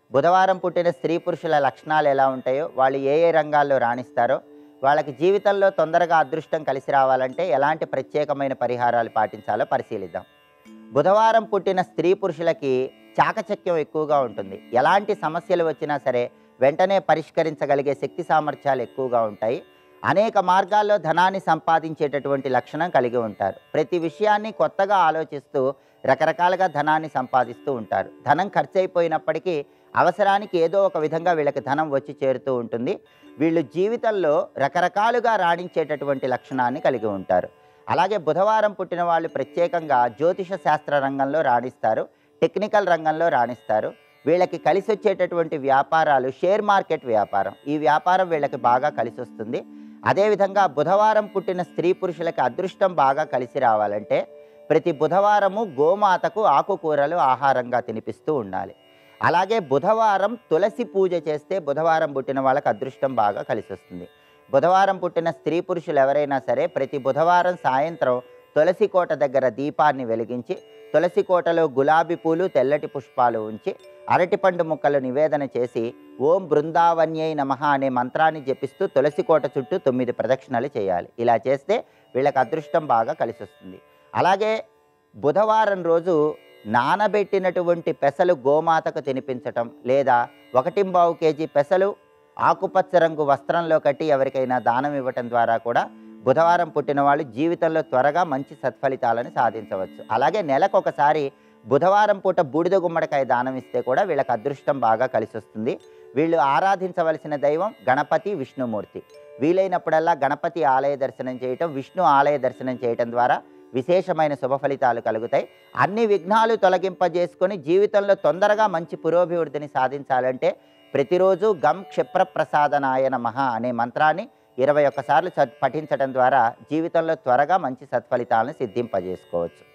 బుధవారం పుట్టిన స్త్రీ పురుషుల లక్షణాలు ఎలా ఉంటాయో వాళ్ళు ఏ ఏ రంగాల్లో రాణిస్తారో వాళ్ళకి జీవితంలో తొందరగా అదృష్టం కలిసి రావాలంటే ఎలాంటి ప్రత్యేకమైన పరిహారాలు పాటించాలో పరిశీలిద్దాం బుధవారం పుట్టిన స్త్రీ పురుషులకి చాకచక్యం ఎక్కువగా ఉంటుంది ఎలాంటి సమస్యలు వచ్చినా సరే వెంటనే పరిష్కరించగలిగే శక్తి సామర్థ్యాలు ఎక్కువగా ఉంటాయి అనేక మార్గాల్లో ధనాన్ని సంపాదించేటటువంటి లక్షణం కలిగి ఉంటారు ప్రతి విషయాన్ని కొత్తగా ఆలోచిస్తూ రకరకాలుగా ధనాన్ని సంపాదిస్తూ ఉంటారు ధనం ఖర్చు అయిపోయినప్పటికీ అవసరానికి ఏదో ఒక విధంగా వీళ్ళకి ధనం వచ్చి చేరుతూ ఉంటుంది వీళ్ళు జీవితంలో రకరకాలుగా రాణించేటటువంటి లక్షణాన్ని కలిగి ఉంటారు అలాగే బుధవారం పుట్టిన వాళ్ళు ప్రత్యేకంగా జ్యోతిష శాస్త్ర రంగంలో రాణిస్తారు టెక్నికల్ రంగంలో రాణిస్తారు వీళ్ళకి కలిసి వచ్చేటటువంటి వ్యాపారాలు షేర్ మార్కెట్ వ్యాపారం ఈ వ్యాపారం వీళ్ళకి బాగా కలిసి వస్తుంది అదేవిధంగా బుధవారం పుట్టిన స్త్రీ పురుషులకి అదృష్టం బాగా కలిసి రావాలంటే ప్రతి బుధవారము గోమాతకు ఆకుకూరలు ఆహారంగా తినిపిస్తూ ఉండాలి అలాగే బుధవారం తులసి పూజ చేస్తే బుధవారం పుట్టిన వాళ్ళకి అదృష్టం బాగా కలిసి వస్తుంది బుధవారం పుట్టిన స్త్రీ పురుషులు ఎవరైనా సరే ప్రతి బుధవారం సాయంత్రం తులసి కోట దగ్గర దీపాన్ని వెలిగించి తులసి కోటలో గులాబీ పూలు తెల్లటి పుష్పాలు ఉంచి అరటిపండు ముక్కలు నివేదన చేసి ఓం బృందావన్యై నమః అనే మంత్రాన్ని జపిస్తూ తులసి కోట చుట్టూ తొమ్మిది ప్రదక్షిణలు చేయాలి ఇలా చేస్తే వీళ్ళకి అదృష్టం బాగా కలిసి వస్తుంది అలాగే బుధవారం రోజు నానబెట్టినటువంటి పెసలు గోమాతకు తినిపించటం లేదా ఒకటింబావు కేజీ పెసలు ఆకుపచ్చ రంగు వస్త్రంలో కట్టి ఎవరికైనా దానం ఇవ్వటం ద్వారా కూడా బుధవారం పుట్టిన వాళ్ళు జీవితంలో త్వరగా మంచి సత్ఫలితాలను సాధించవచ్చు అలాగే నెలకు ఒకసారి బుధవారం పూట బూడిద గుమ్మడికాయ దానం ఇస్తే కూడా వీళ్ళకి అదృష్టం బాగా కలిసి వస్తుంది వీళ్ళు ఆరాధించవలసిన దైవం గణపతి విష్ణుమూర్తి వీలైనప్పుడల్లా గణపతి ఆలయ దర్శనం చేయటం విష్ణు ఆలయ దర్శనం చేయటం ద్వారా విశేషమైన శుభ ఫలితాలు కలుగుతాయి అన్ని విఘ్నాలు తొలగింపజేసుకొని జీవితంలో తొందరగా మంచి పురోభివృద్ధిని సాధించాలంటే ప్రతిరోజు గం క్షిప్ర ప్రసాదనాయ నమః అనే మంత్రాన్ని ఇరవై ఒక్కసార్లు చ- పఠించడం ద్వారా జీవితంలో త్వరగా మంచి సత్ఫలితాలను సిద్ధింపజేసుకోవచ్చు